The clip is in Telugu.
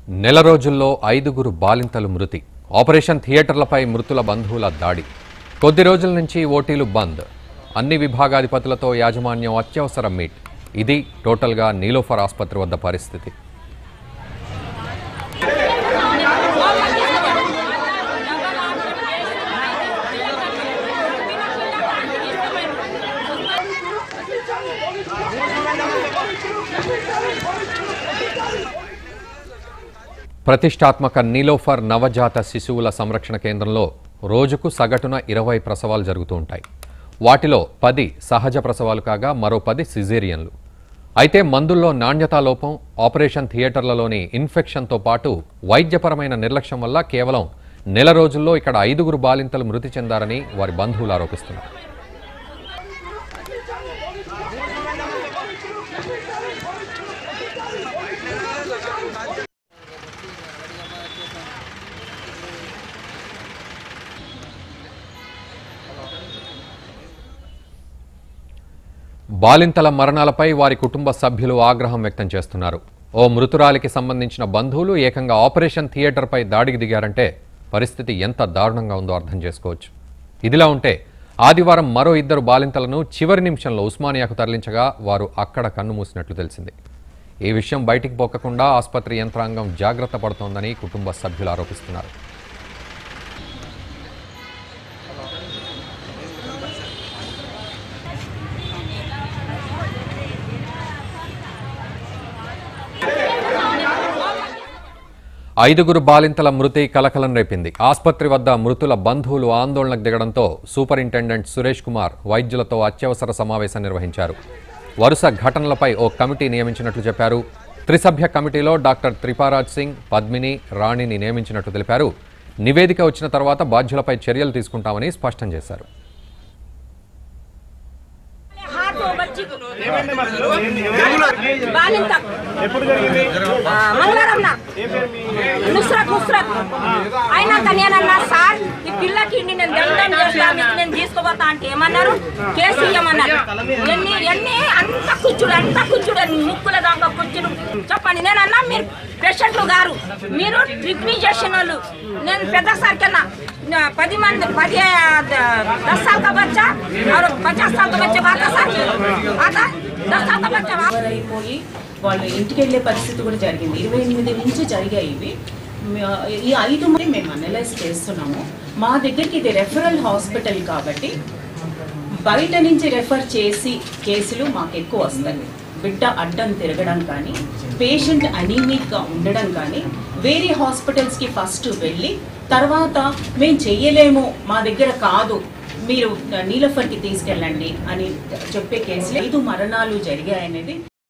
నెల రోజుల్లో ఐదుగురు బాలింతలు మృతి ఆపరేషన్ థియేటర్లపై మృతుల బంధువుల దాడి కొద్ది రోజుల నుంచి ఓటీలు బంద్ అన్ని విభాగాధిపతులతో యాజమాన్యం అత్యవసర మీట్ ఇది టోటల్గా నీలోఫర్ ఆసుపత్రి వద్ద పరిస్థితి ప్రతిష్టాత్మక నీలోఫర్ నవజాత శిశువుల సంరక్షణ కేంద్రంలో రోజుకు సగటున ఇరవై ప్రసవాలు జరుగుతూ ఉంటాయి వాటిలో పది సహజ ప్రసవాలు కాగా మరో పది సిజేరియన్లు అయితే మందుల్లో నాణ్యతా లోపం ఆపరేషన్ థియేటర్లలోని ఇన్ఫెక్షన్తో పాటు వైద్యపరమైన నిర్లక్ష్యం వల్ల కేవలం నెల రోజుల్లో ఇక్కడ ఐదుగురు బాలింతలు మృతి చెందారని వారి బంధువులు ఆరోపిస్తున్నారు బాలింతల మరణాలపై వారి కుటుంబ సభ్యులు ఆగ్రహం వ్యక్తం చేస్తున్నారు ఓ మృతురాలికి సంబంధించిన బంధువులు ఏకంగా ఆపరేషన్ థియేటర్పై దాడికి దిగారంటే పరిస్థితి ఎంత దారుణంగా ఉందో అర్థం చేసుకోవచ్చు ఇదిలా ఉంటే ఆదివారం మరో ఇద్దరు బాలింతలను చివరి నిమిషంలో ఉస్మానియాకు తరలించగా వారు అక్కడ కన్నుమూసినట్లు తెలిసింది ఈ విషయం బయటికి పోకకుండా ఆసుపత్రి యంత్రాంగం జాగ్రత్త పడుతోందని కుటుంబ సభ్యులు ఆరోపిస్తున్నారు ఐదుగురు బాలింతల మృతి కలకలం రేపింది ఆసుపత్రి వద్ద మృతుల బంధువులు ఆందోళనకు దిగడంతో సూపరింటెండెంట్ సురేష్ కుమార్ వైద్యులతో అత్యవసర సమావేశం నిర్వహించారు వరుస ఘటనలపై ఓ కమిటీ నియమించినట్లు చెప్పారు త్రిసభ్య కమిటీలో డాక్టర్ త్రిపారాజ్ సింగ్ పద్మిని రాణిని నియమించినట్లు తెలిపారు నివేదిక వచ్చిన తర్వాత బాధ్యులపై చర్యలు తీసుకుంటామని స్పష్టం చేశారు హార్ట్ బచ్చి బాలింత ఆ, మంగళవారం నా నుస్రత్ నుస్రత్ అయినాక నేనన్నా సార్ ఈ పిల్లకి ఇన్ని నేను దండం చేస్తాను ఇది నేను తీసుకోపోతా అంటే ఏమన్నారు కేసు ఇయ్యమన్నారు ఎన్ని ఎన్ని అంత కూర్చుడు అంత కూర్చుడు అని ముక్కుల దాకా కూర్చుడు చెప్పండి నేనన్నా మీరు పేషెంట్లు గారు మీరు ట్రిప్ని చేసిన వాళ్ళు నేను పెద్ద సార్ కన్నా నా పది మంది పది दस साल का बच्चा और पचास साल का बच्चा आता सर आता दस साल का बच्चा आता అయిపోయి వాళ్ళు ఇంటికి వెళ్ళే పరిస్థితి కూడా జరిగింది ఇరవై ఎనిమిది నుంచి జరిగాయి ఇవి మ- ఈ ఐదు మంది మేము అనలైజ్ చేస్తున్నాము మా దగ్గరికి ఇది రెఫరల్ హాస్పిటల్ కాబట్టి బయట నుంచి రెఫర్ చేసి కేసులు మాకు ఎక్కువ వస్తాయి బిడ్డ అడ్డం తిరగడం కానీ పేషెంట్ అనీమిక్గా ఉండడం కానీ వేరే హాస్పిటల్స్కి ఫస్ట్ వెళ్ళి తర్వాత మేము చెయ్యలేము మా దగ్గర కాదు మీరు నీలఫర్కి తీసుకెళ్ళండి అని చెప్పే కేసులు ఐదు మరణాలు జరిగాయనేది